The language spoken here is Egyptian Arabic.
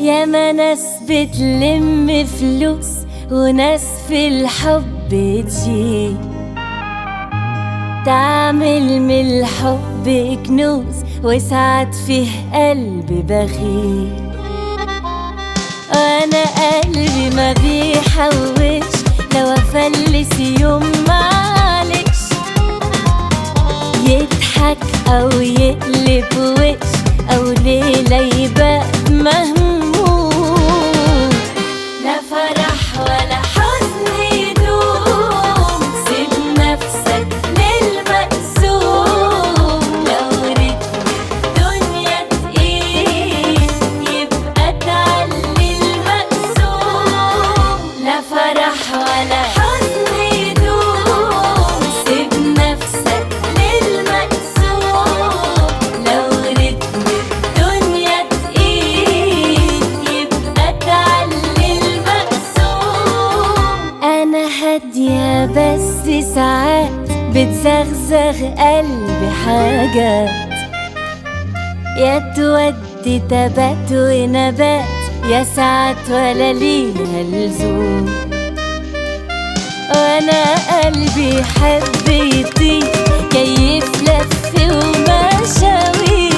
ياما ناس بتلم فلوس وناس في الحب تشيل تعمل من الحب كنوز وساعات فيه قلب بخيل انا قلبي ما بيحوش لو افلس يوم معلش يضحك او يقلب وش او ليلة يبقى مهموم لا فرح ولا حزن يدوم سيب نفسك للمقسوم لو رتم الدنيا تقيل يبقى تعلي المقسوم لا فرح ولا حزن يدوم سيب نفسك للمقسوم لو رتم الدنيا تقيل يبقى تعلي المقسوم انا هادية بس ساعات بتزغزغ قلبي حاجات يا تودي تبات ونبات يا ساعات ولا ليها لزوم وانا قلبي حب يطير كيف لف ومشاوير